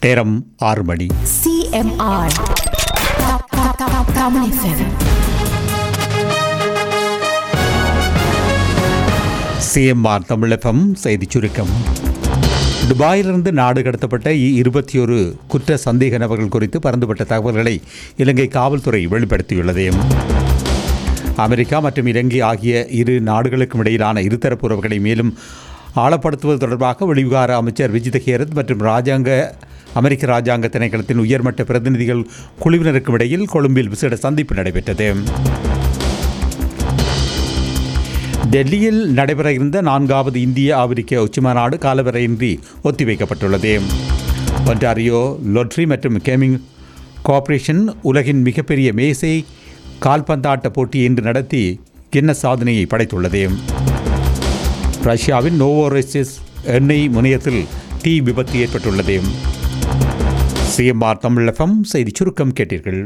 நேரம் ஆறு மணி CMR. Ka- ka- ka- Kamal FM. CMR Tamilagam செய்திச் சுருக்கம் துபாயிலிருந்து நாடு கடத்தப்பட்ட இருபத்தி ஒரு குற்ற சந்தேக நபர்கள் குறித்து பரந்துபட்ட தகவல்களை இலங்கை காவல்துறை வெளிப்படுத்தியுள்ளது அமெரிக்கா மற்றும் இலங்கை ஆகிய இரு நாடுகளுக்கும் இடையிலான இருதரப்பு உறவுகளை மேலும் ஆழப்படுத்துவது தொடர்பாக வெளிவிகார அமைச்சர் விஜித ஹேரத் மற்றும் ராஜாங்க அமெரிக்க ராஜாங்க திணைக்களத்தின் உயர்மட்ட பிரதிநிதிகள் குழுவினருக்கும் இடையில் கொழும்பில் விசேட சந்திப்பு நடைபெற்றது டெல்லியில் நடைபெற இருந்த நான்காவது இந்திய ஆப்பிரிக்க உச்சிமாநாடு காலவரையின்றி ஒத்திவைக்கப்பட்டுள்ளது ஒன்டாரியோ லொட்ரி மற்றும் கேமிங் கோஆபரேஷன் உலகின் மிகப்பெரிய மேசை கால்பந்தாட்ட போட்டியை இன்று நடத்தி கின்னஸ் சாதனையை படைத்துள்ளது ரஷ்யாவின் நோவோரெசிஸ் எண்ணெய் முனையத்தில் தீ விபத்து ஏற்பட்டுள்ளது சிஎம்ஆர் தமிழகம் செய்தி சுருக்கம் கேட்டீர்கள்